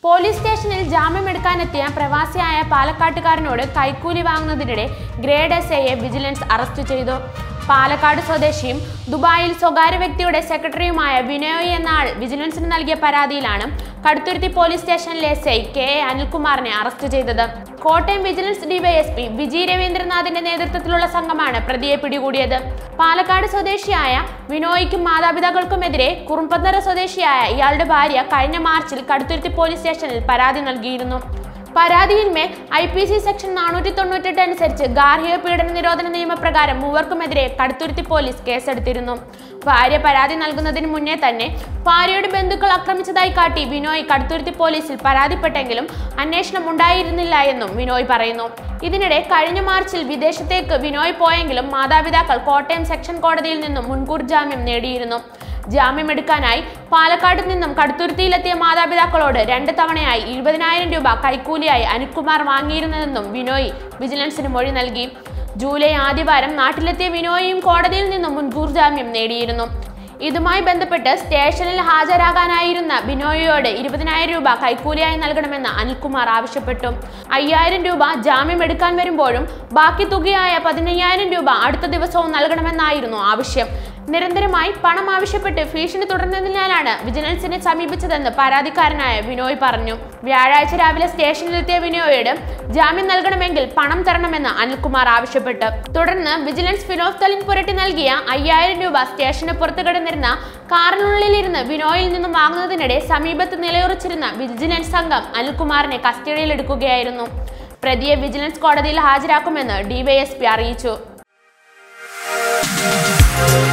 police സ്റ്റേഷനിൽ ജാമ്യമെടുക്കാനെത്തിയ പ്രവാസിയായ പാലക്കാട്ടുകാരനോട് കൈക്കൂലി വാങ്ങുന്നതിനിടെ ഗ്രേഡ് എസ് ഐയെ വിജിലൻസ് അറസ്റ്റ് ചെയ്തു പാലക്കാട് സ്വദേശിയും ദുബായിൽ സ്വകാര്യ വ്യക്തിയുടെ സെക്രട്ടറിയുമായ വിനോയ് എന്ന ആൾ വിജിലൻസിന് നൽകിയ പരാതിയിലാണ് കടുത്തുരുത്തി പോലീസ് സ്റ്റേഷനിലെ എസ് ഐ കെ എ അനിൽകുമാറിനെ അറസ്റ്റ് ചെയ്തത് കോട്ടയം വിജിലൻസ് ഡിവൈഎസ്പി വിജി രവീന്ദ്രനാഥിന്റെ നേതൃത്വത്തിലുള്ള സംഘമാണ് പ്രതിയെ പിടികൂടിയത് പാലക്കാട് സ്വദേശിയായ വിനോയ്ക്കും മാതാപിതാക്കൾക്കുമെതിരെ കുറുമ്പത്തറ സ്വദേശിയായ ഇയാളുടെ ഭാര്യ കഴിഞ്ഞ മാർച്ചിൽ കടുത്തുരുത്തി പോലീസ് സ്റ്റേഷനിൽ പരാതി നൽകിയിരുന്നു പരാതിയിന്മേൽ ഐ പി സി സെക്ഷൻ നാനൂറ്റി തൊണ്ണൂറ്റെട്ട് അനുസരിച്ച് ഗാർഹിക പീഡന നിരോധന നിയമപ്രകാരം മൂവർക്കുമെതിരെ കടുത്തുരുത്തി പോലീസ് കേസെടുത്തിരുന്നു ഭാര്യ പരാതി നൽകുന്നതിന് മുന്നേ തന്നെ ഭാര്യയുടെ ബന്ധുക്കൾ ആക്രമിച്ചതായി കാട്ടി വിനോയ് കടുത്തുരുത്തി പോലീസിൽ പരാതിപ്പെട്ടെങ്കിലും അന്വേഷണം ഉണ്ടായിരുന്നില്ല എന്നും വിനോയ് പറയുന്നു ഇതിനിടെ കഴിഞ്ഞ മാർച്ചിൽ വിദേശത്തേക്ക് വിനോയ് പോയെങ്കിലും മാതാപിതാക്കൾ കോട്ടയം സെക്ഷൻ കോടതിയിൽ നിന്നും മുൻകൂർ ജാമ്യം നേടിയിരുന്നു ജാമ്യമെടുക്കാനായി പാലക്കാട് നിന്നും കടുത്തുരുത്തിയിലെത്തിയ മാതാപിതാക്കളോട് രണ്ട് തവണയായി ഇരുപതിനായിരം രൂപ കൈക്കൂലിയായി അനിൽകുമാർ വാങ്ങിയിരുന്നതെന്നും വിനോയ് വിജിലൻസിന് മൊഴി നൽകി ജൂലൈ ആദ്യവാരം നാട്ടിലെത്തിയ വിനോയും കോടതിയിൽ നിന്നും മുൻകൂർ ജാമ്യം നേടിയിരുന്നു ഇതുമായി ബന്ധപ്പെട്ട് സ്റ്റേഷനിൽ ഹാജരാകാനായിരുന്ന ബിനോയിയോട് ഇരുപതിനായിരം രൂപ കൈക്കൂലിയായി നൽകണമെന്ന് അനിൽകുമാർ ആവശ്യപ്പെട്ടു അയ്യായിരം രൂപ ജാമ്യം എടുക്കാൻ വരുമ്പോഴും ബാക്കി തുകയായ പതിനയ്യായിരം രൂപ അടുത്ത ദിവസവും നൽകണമെന്നായിരുന്നു ആവശ്യം നിരന്തരമായി പണം ആവശ്യപ്പെട്ട് ഭീഷണി തുടർന്നതിനാലാണ് വിജിലൻസിനെ സമീപിച്ചതെന്ന് പരാതിക്കാരനായ വിനോയ് പറഞ്ഞു വ്യാഴാഴ്ച രാവിലെ സ്റ്റേഷനിലെത്തിയ വിനോയോട് ജാമ്യം നൽകണമെങ്കിൽ പണം തരണമെന്ന് അനിൽകുമാർ ആവശ്യപ്പെട്ടു തുടർന്ന് വിജിലൻസ് ഫിനോഫ്തലിൻ പുരട്ടി നൽകിയ അയ്യായിരം രൂപ സ്റ്റേഷന് പുറത്തു കിടന്നിരുന്ന കാറിനുള്ളിലിരുന്ന് വിനോയിൽ നിന്നും വാങ്ങുന്നതിനിടെ സമീപത്ത് നിലയുറച്ചിരുന്ന വിജിലൻസ് സംഘം അനിൽകുമാറിനെ കസ്റ്റഡിയിലെടുക്കുകയായിരുന്നു പ്രതിയെ വിജിലൻസ് കോടതിയിൽ ഹാജരാക്കുമെന്ന് ഡിവൈഎസ്പി അറിയിച്ചു